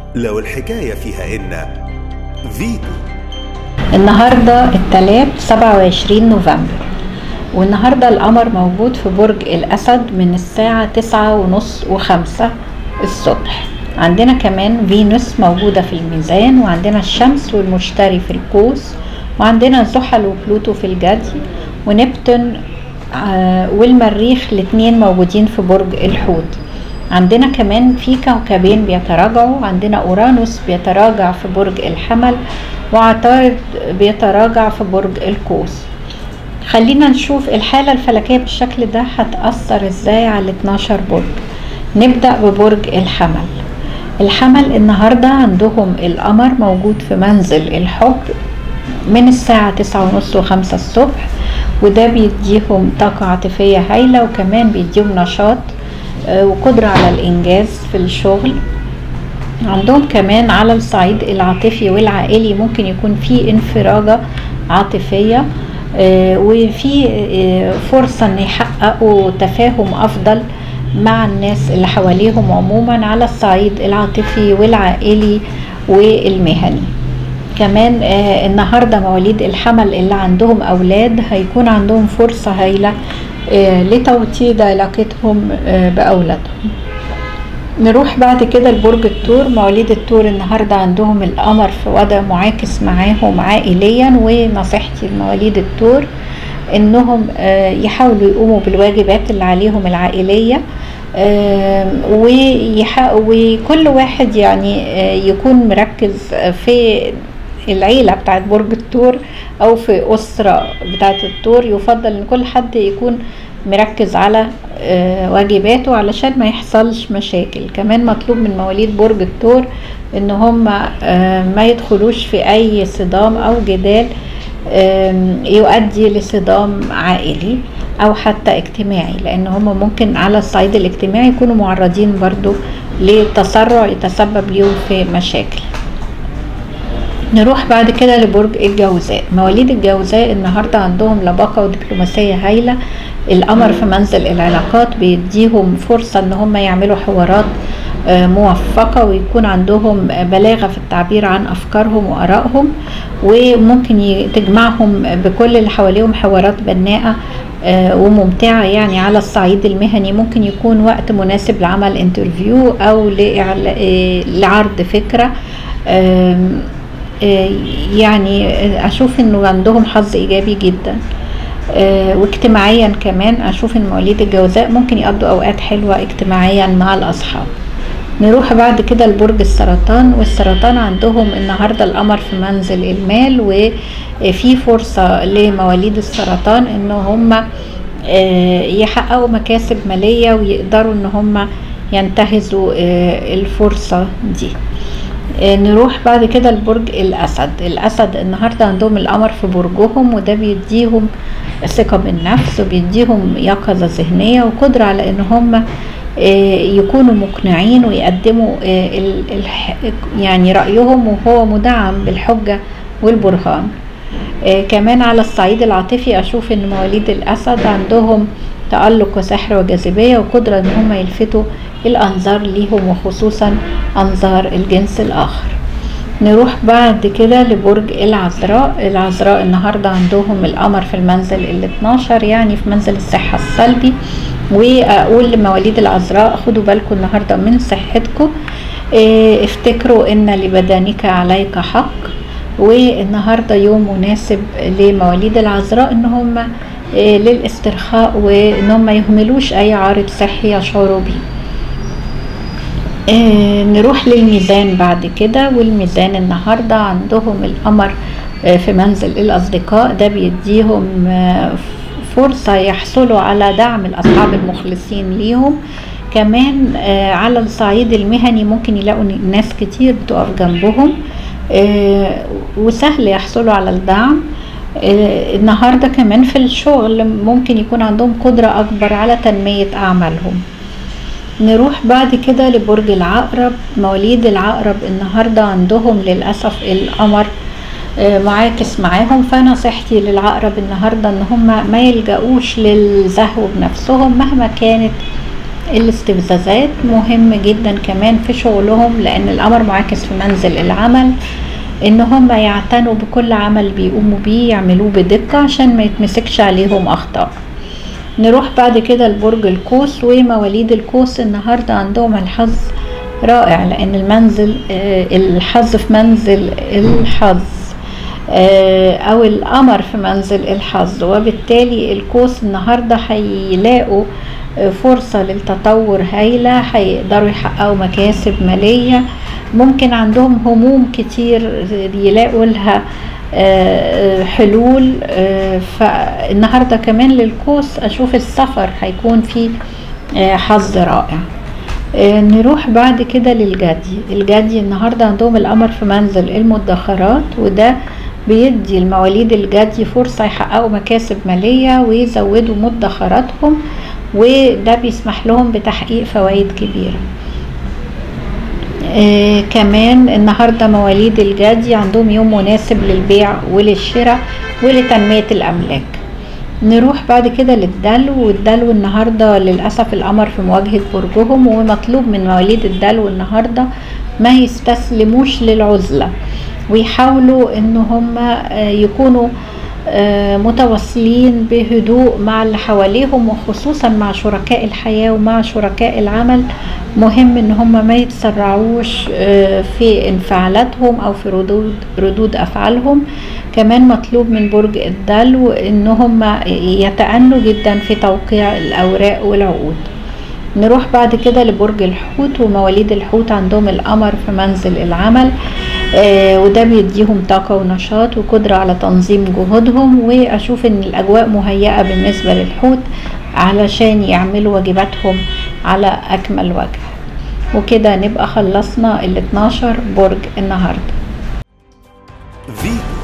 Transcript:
لو الحكاية فيها إن فيتو النهاردة التلات 27 نوفمبر والنهاردة القمر موجود في برج الأسد من الساعة تسعة ونص وخمسة الصبح عندنا كمان فينوس موجودة في الميزان وعندنا الشمس والمشتري في القوس وعندنا زحل وبلوتو في الجدي ونبتون آه، والمريخ الاتنين موجودين في برج الحوت عندنا كمان في كوكبين بيتراجعوا عندنا اورانوس بيتراجع في برج الحمل وعطارد بيتراجع في برج القوس خلينا نشوف الحالة الفلكية بالشكل ده هتأثر ازاي على 12 برج نبدأ ببرج الحمل الحمل النهاردة عندهم القمر موجود في منزل الحب من الساعة تسعة ونص وخمسة الصبح وده بيديهم طاقة عاطفية هايلة وكمان بيديهم نشاط آه، وقدرة على الإنجاز في الشغل عندهم كمان على الصعيد العاطفي والعائلي ممكن يكون في انفراجة عاطفية آه، وفي آه، فرصة ان يحققوا تفاهم افضل مع الناس اللي حواليهم عموما على الصعيد العاطفي والعائلي والمهني كمان آه، النهاردة مواليد الحمل اللي عندهم أولاد هيكون عندهم فرصة هايلة آه، لتوطيد علاقتهم آه، بأولادهم نروح بعد كده لبرج الثور مواليد الثور النهاردة عندهم القمر في وضع معاكس معاهم عائليا ونصيحتي لمواليد الثور انهم آه، يحاولوا يقوموا بالواجبات اللي عليهم العائلية آم، ويح- وكل واحد يعني آه، يكون مركز في العيلة بتاعت برج الثور أو في أسرة بتاعت الثور يفضل إن كل حد يكون مركز على آه، واجباته علشان ما يحصلش مشاكل كمان مطلوب من مواليد برج الثور إن هم آه، ما يدخلوش في أي صدام أو جدال آم، يؤدي لصدام عائلي او حتى اجتماعي لان هم ممكن على الصعيد الاجتماعي يكونوا معرضين برضو لتسرع يتسبب ليهم في مشاكل نروح بعد كده لبرج الجوزاء مواليد الجوزاء النهاردة عندهم لباقة ودبلوماسية هايلة القمر في منزل العلاقات بيديهم فرصة ان هم يعملوا حوارات آه، موفقة ويكون عندهم بلاغة في التعبير عن أفكارهم وآرائهم وممكن ي- تجمعهم بكل اللي حواليهم حوارات بناءة آه، وممتعة يعني على الصعيد المهني ممكن يكون وقت مناسب لعمل انترفيو أو لإعلا- آه، لعرض فكرة آم، آه، يعني أشوف إنه عندهم حظ إيجابي جدا آه، واجتماعيا كمان أشوف إن مواليد الجوزاء ممكن يقضوا أوقات حلوة اجتماعيا مع الأصحاب نروح بعد كده لبرج السرطان والسرطان عندهم النهارده القمر في منزل المال وفي فرصة لمواليد السرطان ان هم آه، يحققوا مكاسب مالية ويقدروا ان هم ينتهزوا آه، الفرصة دي آه، نروح بعد كده لبرج الأسد الأسد النهاردة عندهم القمر في برجهم وده بيديهم ثقة بالنفس وبيديهم يقظة ذهنية وقدرة على ان هم آه، يكونوا مقنعين ويقدموا آه، ال- الح- يعني رأيهم وهو مدعم بالحجة والبرهان آه، كمان على الصعيد العاطفي أشوف إن مواليد الأسد عندهم تألق وسحر وجاذبية وقدرة إن هم يلفتوا الأنظار ليهم وخصوصا أنظار الجنس الآخر نروح بعد كده لبرج العذراء العذراء النهاردة عندهم القمر في المنزل ال 12 يعني في منزل الصحة السلبي وأقول لمواليد العذراء خدوا بالكم النهاردة من صحتكم إيه، افتكروا ان لبدنك عليك حق والنهارده يوم مناسب لمواليد العذراء ان هم إيه، للاسترخاء وان هم ما يهملوش اي عارض صحي يشعروا بيه آه، نروح للميزان بعد كده والميزان النهارده عندهم القمر آه، في منزل الأصدقاء ده بيديهم آه، فرصة يحصلوا على دعم الأصحاب المخلصين ليهم كمان آه، على الصعيد المهني ممكن يلاقوا ن- ناس كتير بتقف جنبهم آه، وسهل يحصلوا على الدعم آه، النهارده كمان في الشغل ممكن يكون عندهم قدرة أكبر على تنمية أعمالهم نروح بعد كده لبرج العقرب مواليد العقرب النهارده عندهم للأسف القمر آه، معاكس معاهم فنصيحتي للعقرب النهارده ان هم ما يلجأوش للزهو بنفسهم مهما كانت الاستفزازات مهم جدا كمان في شغلهم لان القمر معاكس في منزل العمل ان هم يعتنوا بكل عمل بيقوموا بيه يعملوه بدقة عشان ما يتمسكش عليهم اخطاء نروح بعد كده لبرج القوس ومواليد القوس النهاردة عندهم الحظ رائع لان المنزل الحظ في منزل الحظ او القمر في منزل الحظ وبالتالي القوس النهارده هيلاقوا فرصة للتطور هايلة هيقدروا يحققوا مكاسب مالية ممكن عندهم هموم كتير يلاقوا لها حلول فالنهارده كمان للقوس اشوف السفر هيكون فيه حظ رائع نروح بعد كده للجدي الجدي النهارده عندهم القمر في منزل المدخرات وده بيدي المواليد الجدي فرصة يحققوا مكاسب مالية ويزودوا مدخراتهم وده بيسمح لهم بتحقيق فوائد كبيرة آه كمان النهارده مواليد الجدي عندهم يوم مناسب للبيع وللشراء ولتنمية الأملاك نروح بعد كده للدلو والدلو النهارده للأسف القمر في مواجهة برجهم ومطلوب من مواليد الدلو النهارده ما يستسلموش للعزلة ويحاولوا ان هم يكونوا متواصلين بهدوء مع اللي حواليهم وخصوصا مع شركاء الحياة ومع شركاء العمل مهم ان هم ما يتسرعوش في انفعالاتهم او في ردود ردود افعالهم كمان مطلوب من برج الدلو ان هم يتأنوا جدا في توقيع الاوراق والعقود نروح بعد كده لبرج الحوت ومواليد الحوت عندهم القمر في منزل العمل آه وده بيديهم طاقة ونشاط وقدرة على تنظيم جهودهم وأشوف إن الأجواء مهيئة بالنسبة للحوت علشان يعملوا واجباتهم على أكمل وجه وكده نبقى خلصنا ال 12 برج النهارده فيتو